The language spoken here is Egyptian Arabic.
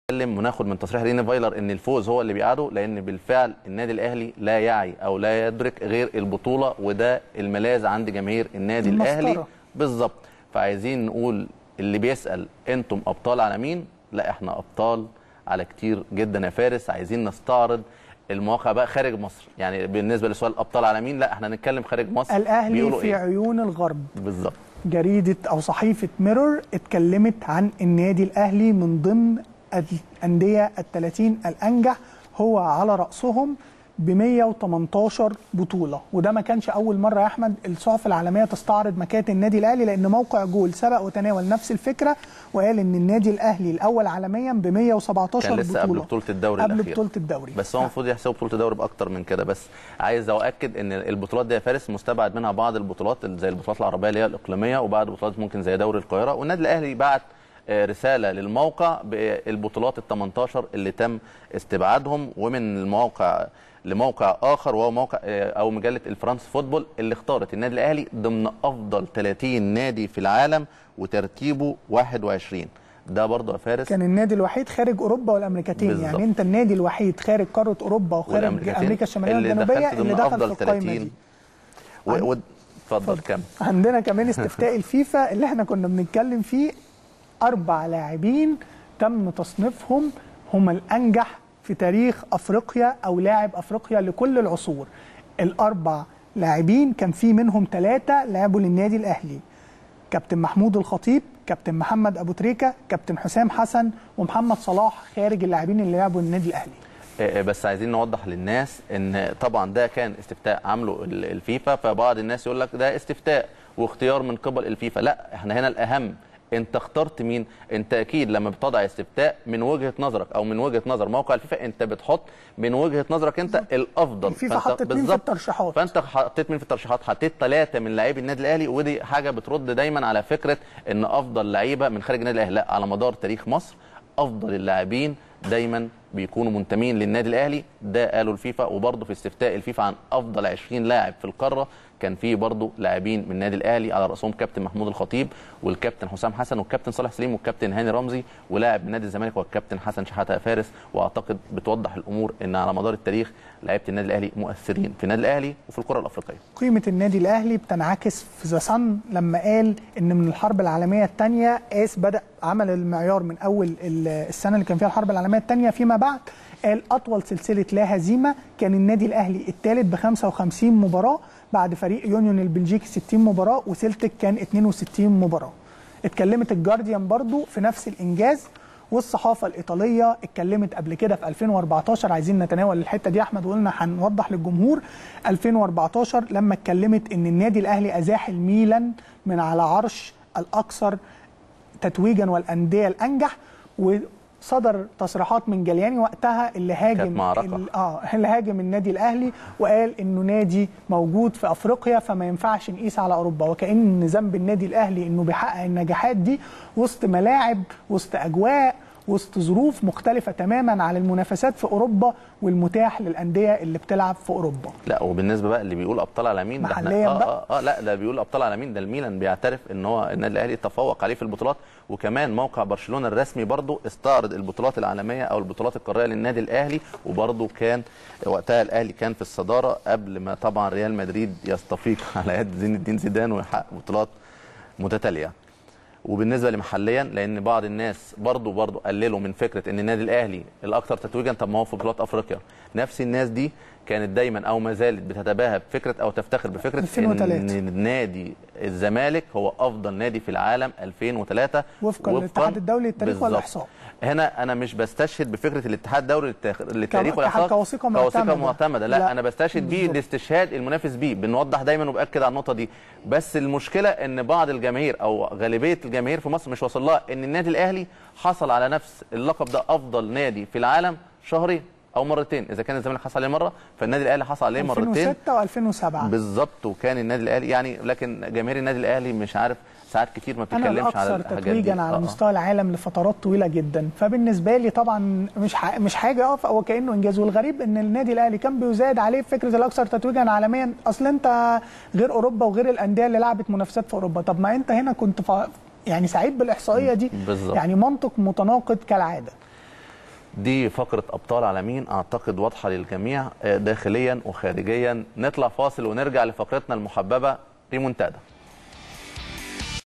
نتكلم وناخد من تصريح ريني فايلر ان الفوز هو اللي بيقعده لان بالفعل النادي الاهلي لا يعي او لا يدرك غير البطوله وده الملاذ عند جماهير النادي المسطرة. الاهلي بالظبط فعايزين نقول اللي بيسال انتم ابطال على مين لا احنا ابطال على كتير جدا يا فارس عايزين نستعرض المواقع بقى خارج مصر يعني بالنسبه لسؤال ابطال على مين لا احنا هنتكلم خارج مصر الاهلي بيقولوا في إيه؟ عيون الغرب بالظبط جريدة أو صحيفة ميرور اتكلمت عن النادي الأهلي من ضمن الأندية الثلاثين الأنجح هو على رأسهم ب 118 بطولة وده ما كانش أول مرة يا أحمد الصحف العالمية تستعرض مكانة النادي الأهلي لأن موقع جول سبق وتناول نفس الفكرة وقال إن النادي الأهلي الأول عالميا ب 117 كان لسه بطولة قبل بطوله الدوري قبل الأخير. بطولة الدوري بس هو المفروض يحسبوا بطوله الدوري باكتر من كده بس عايز اؤكد ان البطولات دي يا فارس مستبعد منها بعض البطولات زي البطولات العربيه اللي هي الاقليميه وبعض البطولات ممكن زي دوري القاهره والنادي الاهلي بعت آه، رساله للموقع بالبطولات ال 18 اللي تم استبعادهم ومن المواقع لموقع اخر وهو موقع آه، او مجله الفرانس فوتبول اللي اختارت النادي الاهلي ضمن افضل 30 نادي في العالم وترتيبه 21 ده برضه يا فارس كان النادي الوحيد خارج اوروبا والامريكتين بالظبط. يعني انت النادي الوحيد خارج قاره اوروبا وخارج والأمريكتين امريكا الشماليه اللي والجنوبيه دخلت اللي ضمن دخل أفضل في القائمه 30. دي و... و... اتفضل كمل عندنا كمان استفتاء الفيفا اللي احنا كنا بنتكلم فيه اربع لاعبين تم تصنيفهم هم الانجح في تاريخ افريقيا او لاعب افريقيا لكل العصور الاربع لاعبين كان في منهم ثلاثه لعبوا للنادي الاهلي كابتن محمود الخطيب كابتن محمد ابو تريكه كابتن حسام حسن ومحمد صلاح خارج اللاعبين اللي لعبوا للنادي الاهلي آه، بس عايزين نوضح للناس ان طبعا ده كان استفتاء عامله ال- الفيفا فبعض الناس يقول لك ده استفتاء واختيار من قبل الفيفا لا احنا هنا الاهم انت اخترت مين انت اكيد لما بتضع استفتاء من وجهه نظرك او من وجهه نظر موقع الفيفا انت بتحط من وجهه نظرك انت الافضل الفيفا فأنت- حطت مين في بالظبط. الترشيحات فانت حطيت مين في الترشيحات حطيت ثلاثه من لاعبي النادي الاهلي ودي حاجه بترد دايما على فكره ان افضل لعيبه من خارج النادي الاهلي لا على مدار تاريخ مصر افضل اللاعبين دايما بيكونوا منتمين للنادي الاهلي ده قالوا الفيفا وبرضه في استفتاء الفيفا عن افضل 20 لاعب في القاره كان فيه برضه لاعبين من النادي الاهلي على راسهم كابتن محمود الخطيب والكابتن حسام حسن والكابتن صالح سليم والكابتن هاني رمزي ولاعب من نادي الزمالك والكابتن حسن شحاته فارس واعتقد بتوضح الامور ان على مدار التاريخ لعيبه النادي الاهلي مؤثرين في النادي الاهلي وفي الكره الافريقيه قيمة النادي الأهلي بتنعكس في ذا صن لما قال إن من الحرب العالمية الثانية قاس بدأ عمل المعيار من أول ال- السنة اللي كان فيها الحرب العالمية الثانية فيما بعد قال أطول سلسلة لا هزيمة كان النادي الأهلي الثالث ب 55 مباراة بعد فريق يونيون البلجيكي 60 مباراة وسيلتك كان 62 مباراة اتكلمت الجارديان برضو في نفس الإنجاز والصحافه الايطاليه اتكلمت قبل كده في 2014 عايزين نتناول الحته دي يا احمد وقلنا هنوضح للجمهور 2014 لما اتكلمت ان النادي الاهلي ازاح الميلان من على عرش الاكثر تتويجا والانديه الانجح وصدر تصريحات من جلياني وقتها اللي هاجم كانت معركة. ال- اه اللي هاجم النادي الاهلي وقال انه نادي موجود في افريقيا فما ينفعش نقيس على اوروبا وكان ذنب النادي الاهلي انه بيحقق النجاحات دي وسط ملاعب وسط اجواء وسط ظروف مختلفه تماما عن المنافسات في اوروبا والمتاح للانديه اللي بتلعب في اوروبا لا وبالنسبه بقى اللي بيقول ابطال على مين ده احنا- محلياً آه, بقى؟ اه اه لا ده بيقول ابطال على مين ده الميلان بيعترف ان هو النادي الاهلي تفوق عليه في البطولات وكمان موقع برشلونه الرسمي برضو استعرض البطولات العالميه او البطولات القاريه للنادي الاهلي وبرضو كان وقتها الاهلي كان في الصداره قبل ما طبعا ريال مدريد يستفيق على يد زين الدين زيدان ويحقق بطولات متتاليه وبالنسبه لمحليا لان بعض الناس برضو برضو قللوا من فكره ان النادي الاهلي الاكثر تتويجا طب ما هو في بطولات افريقيا نفس الناس دي كانت دايما او ما زالت بتتباهى بفكره او تفتخر بفكره 2003. ان نادي الزمالك هو افضل نادي في العالم 2003 وفقا للاتحاد الدولي للتاريخ بالظبط. والاحصاء هنا انا مش بستشهد بفكره الاتحاد الدولي للتاريخ- للتاريخ كم- والاحصاء كوثيقة كوثيقه معتمدة. معتمده لا, لا. انا بستشهد بيه بالظبط. لاستشهاد المنافس بيه بنوضح دايما وباكد على النقطه دي بس المشكله ان بعض الجماهير او غالبيه الجماهير في مصر مش واصل لها ان النادي الاهلي حصل على نفس اللقب ده افضل نادي في العالم شهرين او مرتين اذا كان الزمالك حصل عليه مره فالنادي الاهلي حصل عليه مرتين 2006 و2007 بالظبط وكان النادي الاهلي يعني لكن جماهير النادي الاهلي مش عارف ساعات كتير ما انا بتتكلمش على الاكثر الحاجات دي تتويجا على آه، آه. مستوى العالم لفترات طويله جدا فبالنسبه لي طبعا مش ح... مش حاجه اه هو كانه انجاز والغريب ان النادي الاهلي كان بيزايد عليه فكره الاكثر تتويجا عالميا اصل انت غير اوروبا وغير الانديه اللي لعبت منافسات في اوروبا طب ما انت هنا كنت ف... يعني سعيد بالاحصائيه دي بالظبط. يعني منطق متناقض كالعاده دي فقره ابطال عالمين اعتقد واضحه للجميع آه، داخليا وخارجيا نطلع فاصل ونرجع لفقرتنا المحببه ريمونتادا